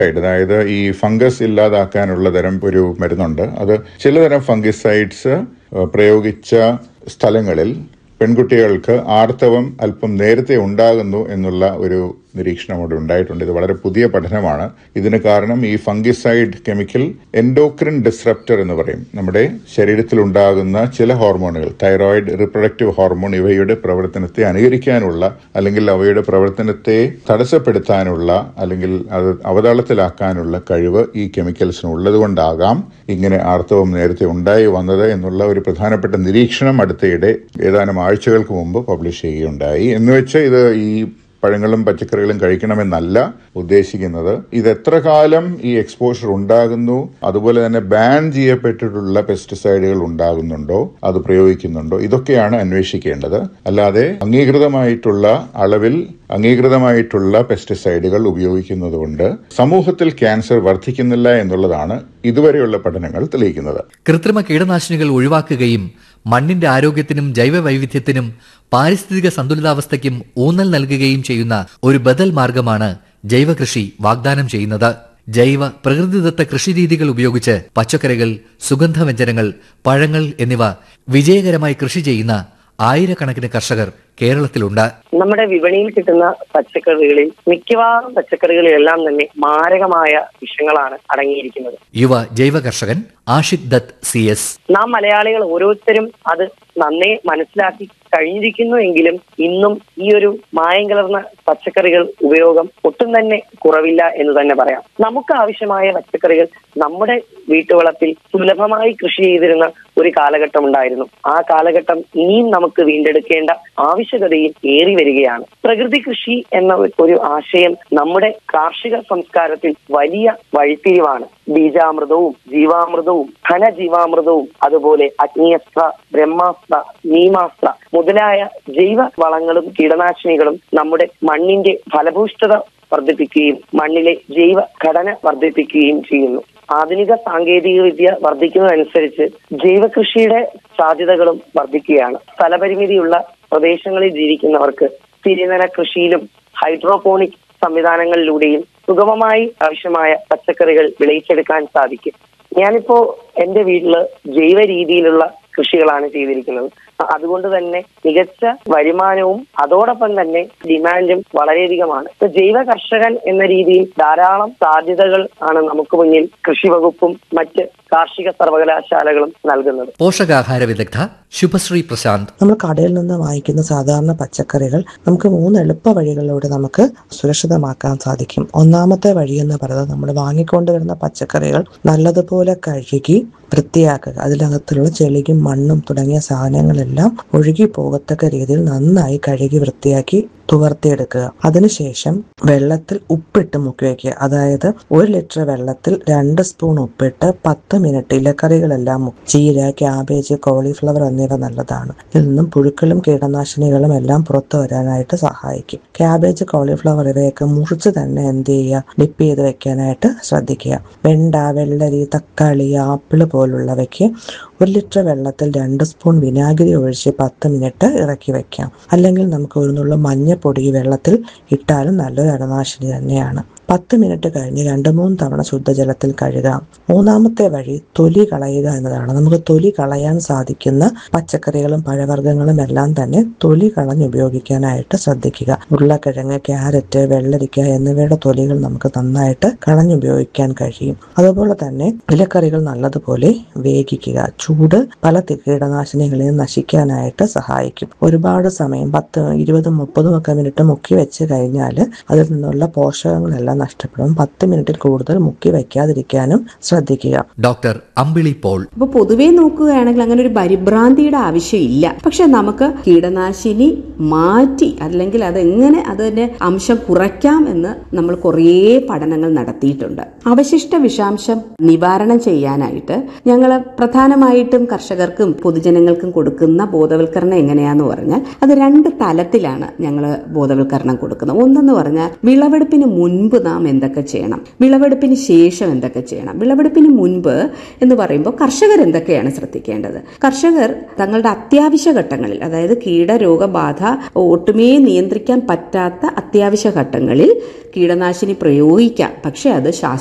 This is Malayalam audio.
അതായത് ഈ ഫംഗസ് ഇല്ലാതാക്കാനുള്ള തരം ഒരു മരുന്നുണ്ട് അത് ചിലതരം ഫംഗിസൈഡ്സ് പ്രയോഗിച്ച സ്ഥലങ്ങളിൽ പെൺകുട്ടികൾക്ക് ആർത്തവം അല്പം നേരത്തെ ഉണ്ടാകുന്നു എന്നുള്ള ഒരു നിരീക്ഷണം അവിടെ ഉണ്ടായിട്ടുണ്ട് ഇത് വളരെ പുതിയ പഠനമാണ് ഇതിന് കാരണം ഈ ഫംഗിസൈഡ് കെമിക്കൽ എൻഡോക്രിൻ ഡിസ്റപ്റ്റർ എന്ന് പറയും നമ്മുടെ ശരീരത്തിൽ ഉണ്ടാകുന്ന ചില ഹോർമോണുകൾ തൈറോയിഡ് റിപ്രൊഡക്റ്റീവ് ഹോർമോൺ ഇവയുടെ പ്രവർത്തനത്തെ അനുകരിക്കാനുള്ള അല്ലെങ്കിൽ അവയുടെ പ്രവർത്തനത്തെ തടസ്സപ്പെടുത്താനുള്ള അല്ലെങ്കിൽ അത് അവതാളത്തിലാക്കാനുള്ള കഴിവ് ഈ കെമിക്കൽസിന് ഉള്ളതുകൊണ്ടാകാം ഇങ്ങനെ ആർത്തവം നേരത്തെ ഉണ്ടായി വന്നത് എന്നുള്ള ഒരു പ്രധാനപ്പെട്ട നിരീക്ഷണം അടുത്തയിടെ ഏതാനും ആഴ്ചകൾക്ക് മുമ്പ് പബ്ലിഷ് ചെയ്യുകയുണ്ടായി എന്നുവെച്ച് ഇത് ഈ പഴങ്ങളും പച്ചക്കറികളും കഴിക്കണമെന്നല്ല ഉദ്ദേശിക്കുന്നത് ഇത് എത്ര കാലം ഈ എക്സ്പോഷർ ഉണ്ടാകുന്നു അതുപോലെ തന്നെ ബാൻ ചെയ്യപ്പെട്ടിട്ടുള്ള പെസ്റ്റിസൈഡുകൾ ഉണ്ടാകുന്നുണ്ടോ അത് പ്രയോഗിക്കുന്നുണ്ടോ ഇതൊക്കെയാണ് അന്വേഷിക്കേണ്ടത് അല്ലാതെ അംഗീകൃതമായിട്ടുള്ള അളവിൽ അംഗീകൃതമായിട്ടുള്ള പെസ്റ്റിസൈഡുകൾ ഉപയോഗിക്കുന്നത് കൊണ്ട് സമൂഹത്തിൽ ക്യാൻസർ വർദ്ധിക്കുന്നില്ല എന്നുള്ളതാണ് ഇതുവരെയുള്ള പഠനങ്ങൾ തെളിയിക്കുന്നത് കൃത്രിമ കീടനാശിനികൾ ഒഴിവാക്കുകയും മണ്ണിന്റെ ആരോഗ്യത്തിനും ജൈവ വൈവിധ്യത്തിനും പാരിസ്ഥിതിക സന്തുലിതാവസ്ഥയ്ക്കും ഊന്നൽ നൽകുകയും ചെയ്യുന്ന ഒരു ബദൽ മാർഗമാണ് ജൈവകൃഷി വാഗ്ദാനം ചെയ്യുന്നത് ജൈവ പ്രകൃതിദത്ത കൃഷിരീതികൾ ഉപയോഗിച്ച് പച്ചക്കറികൾ സുഗന്ധവ്യഞ്ജനങ്ങൾ പഴങ്ങൾ എന്നിവ വിജയകരമായി കൃഷി ചെയ്യുന്ന ആയിരക്കണക്കിന് കർഷകർ കേരളത്തിലുണ്ട് നമ്മുടെ വിപണിയിൽ കിട്ടുന്ന പച്ചക്കറികളിൽ മിക്കവാറും പച്ചക്കറികളിലെല്ലാം തന്നെ മാരകമായ വിഷങ്ങളാണ് അടങ്ങിയിരിക്കുന്നത് യുവ ജൈവ കർഷകൻ ആഷിഖ് ദത്ത് സി എസ് നാം മലയാളികൾ ഓരോരുത്തരും അത് നന്നേ മനസ്സിലാക്കി കഴിഞ്ഞിരിക്കുന്നു എങ്കിലും ഇന്നും ഈ ഒരു മായം കലർന്ന പച്ചക്കറികൾ ഉപയോഗം ഒട്ടും തന്നെ കുറവില്ല എന്ന് തന്നെ പറയാം നമുക്ക് ആവശ്യമായ പച്ചക്കറികൾ നമ്മുടെ വീട്ടുവളപ്പിൽ സുലഭമായി കൃഷി ചെയ്തിരുന്ന ഒരു കാലഘട്ടം ഉണ്ടായിരുന്നു ആ കാലഘട്ടം ഇനിയും നമുക്ക് വീണ്ടെടുക്കേണ്ട ആവശ്യകതയും ഏറി വരികയാണ് പ്രകൃതി കൃഷി എന്ന ഒരു ആശയം നമ്മുടെ കാർഷിക സംസ്കാരത്തിൽ വലിയ വഴിത്തിരിവാണ് ബീജാമൃതവും ജീവാമൃതവും ഘനജീവാമൃതവും അതുപോലെ അഗ്നിയസ്ത്ര ബ്രഹ്മാസ്ത്ര നീമാസ്ത്ര മുതലായ ജൈവ വളങ്ങളും കീടനാശിനികളും നമ്മുടെ മണ്ണിന്റെ ഫലഭൂഷ്ഠത വർദ്ധിപ്പിക്കുകയും മണ്ണിലെ ജൈവ ഘടന വർദ്ധിപ്പിക്കുകയും ചെയ്യുന്നു ആധുനിക സാങ്കേതിക വിദ്യ വർദ്ധിക്കുന്നതനുസരിച്ച് ജൈവകൃഷിയുടെ സാധ്യതകളും വർദ്ധിക്കുകയാണ് സ്ഥലപരിമിതിയുള്ള പ്രദേശങ്ങളിൽ ജീവിക്കുന്നവർക്ക് തിരിനല കൃഷിയിലും ഹൈഡ്രോപോണിക് സംവിധാനങ്ങളിലൂടെയും സുഗമമായി ആവശ്യമായ പച്ചക്കറികൾ വിളയിച്ചെടുക്കാൻ സാധിക്കും ഞാനിപ്പോ എന്റെ വീട്ടില് ജൈവ രീതിയിലുള്ള കൃഷികളാണ് ചെയ്തിരിക്കുന്നത് അതുകൊണ്ട് തന്നെ മികച്ച വരുമാനവും അതോടൊപ്പം തന്നെ ഡിമാൻഡും വളരെയധികമാണ് ഇപ്പൊ ജൈവ കർഷകൻ എന്ന രീതിയിൽ ധാരാളം സാധ്യതകൾ ആണ് നമുക്ക് മുന്നിൽ കൃഷി വകുപ്പും മറ്റ് കാർഷിക സർവകലാശാലകളും നൽകുന്നത് പോഷകാഹാര വിദഗ്ധ ശുഭശ്രീ പ്രശാന്ത് നമ്മൾ കടയിൽ നിന്ന് വാങ്ങിക്കുന്ന സാധാരണ പച്ചക്കറികൾ നമുക്ക് മൂന്ന് എളുപ്പ വഴികളിലൂടെ നമുക്ക് സുരക്ഷിതമാക്കാൻ സാധിക്കും ഒന്നാമത്തെ വഴി എന്ന് പറയുന്നത് നമ്മൾ വാങ്ങിക്കൊണ്ടുവരുന്ന പച്ചക്കറികൾ നല്ലതുപോലെ കഴുകി വൃത്തിയാക്കുക അതിനകത്തുള്ള ചെളിയും മണ്ണും തുടങ്ങിയ സാധനങ്ങളെല്ലാം ഒഴുകി പോകത്തക്ക രീതിയിൽ നന്നായി കഴുകി വൃത്തിയാക്കി തുവർത്തിയെടുക്കുക അതിനുശേഷം വെള്ളത്തിൽ ഉപ്പിട്ട് മുക്കി വയ്ക്കുക അതായത് ഒരു ലിറ്റർ വെള്ളത്തിൽ രണ്ട് സ്പൂൺ ഉപ്പിട്ട് പത്ത് മിനിറ്റ് ഇലക്കറികളെല്ലാം മുക്കി ചീര ക്യാബേജ് കോളിഫ്ലവർ എന്നിവ നല്ലതാണ് ഇതിൽ നിന്നും പുഴുക്കളും കീടനാശിനികളും എല്ലാം പുറത്തു വരാനായിട്ട് സഹായിക്കും ക്യാബേജ് കോളിഫ്ലവർ ഇവയൊക്കെ മുറിച്ച് തന്നെ എന്ത് ചെയ്യുക ഡിപ്പ് ചെയ്ത് വെക്കാനായിട്ട് ശ്രദ്ധിക്കുക വെണ്ട വെള്ളരി തക്കാളി ആപ്പിള് പോലുള്ളവയ്ക്ക് ഒരു ലിറ്റർ വെള്ളത്തിൽ രണ്ട് സ്പൂൺ വിനാഗിരി ഒഴിച്ച് പത്ത് മിനിറ്റ് ഇറക്കി വെക്കാം അല്ലെങ്കിൽ നമുക്ക് ഒരു നുള്ള മഞ്ഞപ്പൊടി വെള്ളത്തിൽ ഇട്ടാലും നല്ലൊരു അണുനാശിനി തന്നെയാണ് പത്ത് മിനിറ്റ് കഴിഞ്ഞ് രണ്ട് മൂന്ന് തവണ ശുദ്ധജലത്തിൽ കഴുകാം മൂന്നാമത്തെ വഴി തൊലി കളയുക എന്നതാണ് നമുക്ക് തൊലി കളയാൻ സാധിക്കുന്ന പച്ചക്കറികളും പഴവർഗ്ഗങ്ങളും എല്ലാം തന്നെ തൊലി കളഞ്ഞ് ഉപയോഗിക്കാനായിട്ട് ശ്രദ്ധിക്കുക ഉരുളക്കിഴങ്ങ് ക്യാരറ്റ് വെള്ളരിക്ക എന്നിവയുടെ തൊലികൾ നമുക്ക് നന്നായിട്ട് കളഞ്ഞുപയോഗിക്കാൻ കഴിയും അതുപോലെ തന്നെ ഇലക്കറികൾ നല്ലതുപോലെ വേവിക്കുക ചൂട് പല കീടനാശിനികളെയും നശിക്കാനായിട്ട് സഹായിക്കും ഒരുപാട് സമയം പത്ത് ഇരുപതും മുപ്പതും ഒക്കെ മിനിറ്റ് മുക്കി വെച്ച് കഴിഞ്ഞാൽ അതിൽ നിന്നുള്ള പോഷകങ്ങളെല്ലാം നഷ്ടപ്പെടും പത്ത് മിനിറ്റിൽ കൂടുതൽ മുക്കി വെക്കാതിരിക്കാനും ശ്രദ്ധിക്കുക ഡോക്ടർ അമ്പിളി പോൾ അപ്പൊ പൊതുവേ നോക്കുകയാണെങ്കിൽ അങ്ങനെ ഒരു പരിഭ്രാന്തിയുടെ ആവശ്യമില്ല പക്ഷെ നമുക്ക് കീടനാശിനി മാറ്റി അല്ലെങ്കിൽ അതെങ്ങനെ അതിന്റെ അംശം കുറയ്ക്കാം എന്ന് നമ്മൾ കുറേ പഠനങ്ങൾ നടത്തിയിട്ടുണ്ട് അവശിഷ്ട വിഷാംശം നിവാരണം ചെയ്യാനായിട്ട് ഞങ്ങൾ പ്രധാനമായിട്ടും കർഷകർക്കും പൊതുജനങ്ങൾക്കും കൊടുക്കുന്ന ബോധവൽക്കരണം എങ്ങനെയാന്ന് പറഞ്ഞാൽ അത് രണ്ട് തലത്തിലാണ് ഞങ്ങൾ ബോധവൽക്കരണം കൊടുക്കുന്നത് ഒന്നെന്ന് പറഞ്ഞാൽ വിളവെടുപ്പിന് മുൻപ് നാം എന്തൊക്കെ ചെയ്യണം വിളവെടുപ്പിന് ശേഷം എന്തൊക്കെ ചെയ്യണം വിളവെടുപ്പിന് മുൻപ് എന്ന് പറയുമ്പോൾ കർഷകർ എന്തൊക്കെയാണ് ശ്രദ്ധിക്കേണ്ടത് കർഷകർ തങ്ങളുടെ അത്യാവശ്യ ഘട്ടങ്ങളിൽ അതായത് കീടരോഗബാധ ഒട്ടുമേ നിയന്ത്രിക്കാൻ പറ്റാത്ത അത്യാവശ്യ ഘട്ടങ്ങളിൽ കീടനാശിനി പ്രയോഗിക്കാം പക്ഷെ അത് ശാസ്ത്ര